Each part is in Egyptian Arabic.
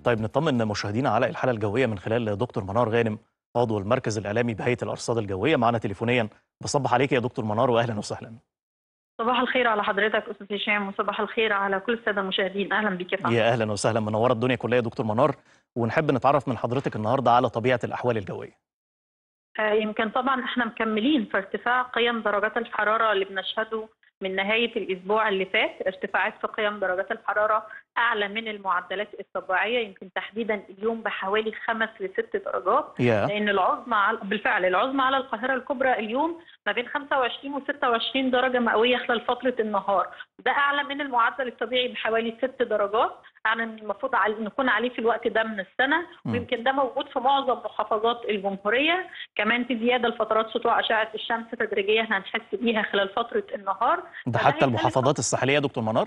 طيب نطمن مشاهدينا على الحالة الجوية من خلال دكتور منار غانم عضو المركز الإعلامي بهيئة الأرصاد الجوية معنا تليفونيا بصبح عليك يا دكتور منار وأهلا وسهلا صباح الخير على حضرتك استاذ هشام وصباح الخير على كل الساده المشاهدين اهلا بك يا فندم يا أهلا وسهلا منورة الدنيا كلها يا دكتور منار ونحب نتعرف من حضرتك النهاردة على طبيعة الأحوال الجوية آه يمكن طبعا احنا مكملين في ارتفاع قيم درجات الحراره اللي بنشهده من نهايه الاسبوع اللي فات ارتفاعات في قيم درجات الحراره اعلى من المعدلات الطبيعيه يمكن تحديدا اليوم بحوالي خمس لست درجات يا لان العظمى على بالفعل العظمى على القاهره الكبرى اليوم ما بين 25 و 26 درجه مئويه خلال فتره النهار ده اعلى من المعدل الطبيعي بحوالي ست درجات اعلى من المفروض عل- نكون عليه في الوقت ده من السنه مم. ويمكن ده موجود في معظم محافظات الجمهوريه كمان في زياده لفترات سطوع اشعه الشمس تدريجيا هنحس بيها خلال فتره النهار ده فده حتى هيخلي المحافظات الساحلية يا دكتور منار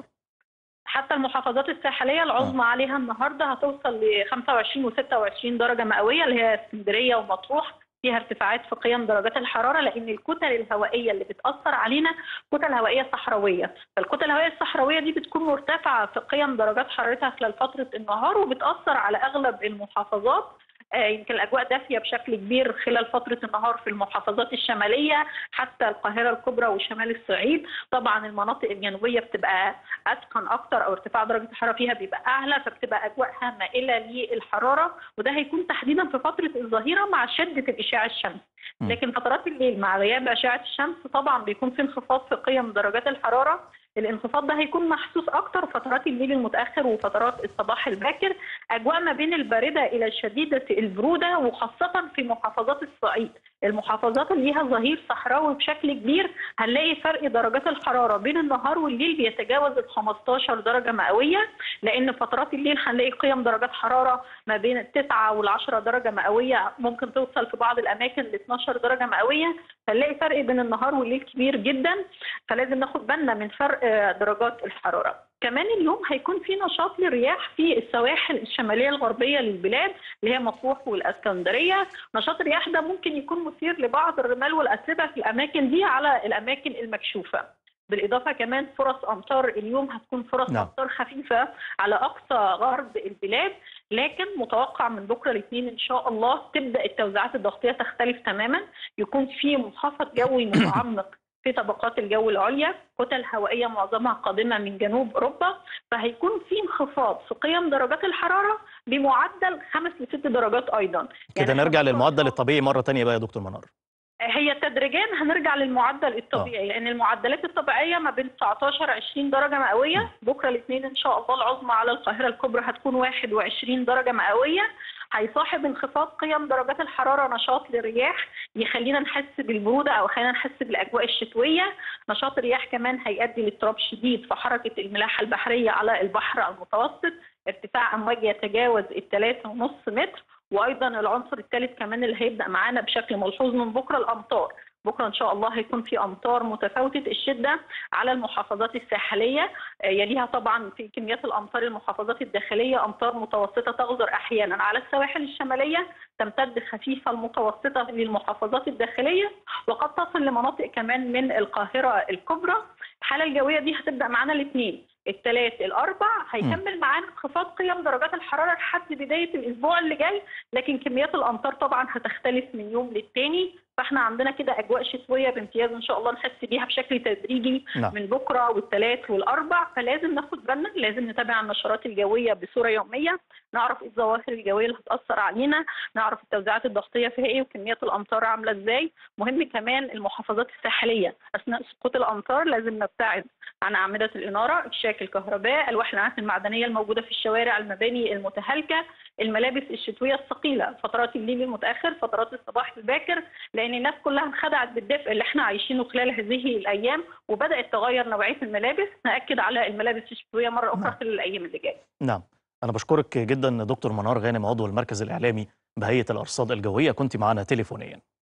حتى المحافظات الساحليه العظمى عليها النهارده هتوصل ل 25 و 26 درجه مئويه اللي هي اسكندريه ومطروح فيها ارتفاعات في قيم درجات الحراره لان الكتل الهوائيه اللي بتاثر علينا كتل هوائيه صحراويه، فالكتل الهوائيه الصحراويه دي بتكون مرتفعه في قيم درجات حرارتها خلال فتره النهار وبتاثر على اغلب المحافظات آه، يمكن الاجواء دافيه بشكل كبير خلال فتره النهار في المحافظات الشماليه حتى القاهره الكبرى وشمال الصعيد طبعا المناطق الجنوبيه بتبقى اسخن اكتر او ارتفاع درجه الحراره فيها بيبقى اعلى فبتبقى اجواءها مائله للحراره وده هيكون تحديدا في فتره الظهيره مع شده الاشعاع الشمسي م. لكن فترات الليل مع غياب اشعه الشمس طبعا بيكون في انخفاض في قيم درجات الحراره الانخفاض ده هيكون محسوس اكتر فترات الليل المتاخر وفترات الصباح الباكر اجواء ما بين البارده الى شديده البروده وخاصه في محافظات الصعيد المحافظات اللي ليها ظهير صحراوي بشكل كبير هنلاقي فرق درجات الحراره بين النهار والليل بيتجاوز ال 15 درجه مئويه لان فترات الليل هنلاقي قيم درجات حراره ما بين التسعة وال 10 درجه مئويه ممكن توصل في بعض الاماكن ل 12 درجه مئويه فنلاقي فرق بين النهار والليل كبير جدا فلازم ناخد بالنا من فرق آه، درجات الحراره كمان اليوم هيكون في نشاط للرياح في السواحل الشماليه الغربيه للبلاد اللي هي مطروح والاسكندريه نشاط الرياح ده ممكن يكون مثير لبعض الرمال والاتربه في الاماكن دي على الاماكن المكشوفه بالاضافه كمان فرص امطار اليوم هتكون فرص نعم. امطار خفيفه على اقصى غرب البلاد لكن متوقع من بكره الاثنين ان شاء الله تبدا التوزيعات الضغطيه تختلف تماما يكون في منخفض جوي متعمق في طبقات الجو العليا كتل هوائيه معظمها قادمه من جنوب اوروبا فهيكون في انخفاض في قيم درجات الحراره بمعدل خمس لست درجات ايضا كده إحنا نرجع بكرة إن للمعدل شاء الطبيعي مرة تانية بقى يا دكتور منار هي تدريجيا هنرجع للمعدل الطبيعي لان المعدلات الطبيعيه ما بين 19 20 درجه مئويه بكره الاثنين ان شاء الله العظمى على القاهره الكبرى هتكون 21 درجه مئويه هيصاحب انخفاض قيم درجات الحراره نشاط للرياح يخلينا نحس بالبروده او خلينا نحس بالاجواء الشتويه نشاط الرياح كمان هيؤدي لاضطراب شديد في حركه الملاحه البحريه على البحر المتوسط ارتفاع امواج يتجاوز الثلاثة ونص متر وايضا العنصر الثالث كمان اللي هيبدا معانا بشكل ملحوظ من بكره الامطار بكره ان شاء الله هيكون في امطار متفاوته الشده على المحافظات الساحليه آه، يليها طبعا في كميات الامطار المحافظات الداخليه امطار متوسطه تغزر احيانا على السواحل الشماليه تمتد خفيفه المتوسطه للمحافظات الداخليه وقد تصل لمناطق كمان من القاهره الكبرى الحاله الجويه دي هتبدا معانا الاثنين الثلاث الاربع هيكمل معانا انخفاض قيم درجات الحراره لحد بدايه الاسبوع اللي جاي لكن كميات الامطار طبعا هتختلف من يوم للتاني فاحنا عندنا كده اجواء شتويه بامتياز ان شاء الله نحس بيها بشكل تدريجي نعم من بكره والثلاث والاربع فلازم ناخد بالنا لازم نتابع النشرات الجويه بصوره يوميه نعرف ايه الظواهر الجويه اللي هتاثر علينا نعرف التوزيعات الضغطيه فيها ايه وكميات الامطار عامله ازاي مهم كمان المحافظات الساحليه اثناء سقوط الامطار لازم نبتعد عن اعمده الاناره اكشاك الكهرباء الواح العناصر المعدنيه الموجوده في الشوارع المباني المتهالكه الملابس الشتويه الثقيله فترات الليل المتاخر فترات الصباح الباكر لان الناس كلها انخدعت بالدفء اللي احنا عايشينه خلال هذه الايام وبدات تغير نوعيه الملابس ناكد على الملابس الشتويه مره اخرى نعم. خلال الايام اللي جايه نعم أنا بشكرك جدا دكتور منار غانم عضو المركز الإعلامي بهيئة الأرصاد الجوية كنت معنا تليفونيا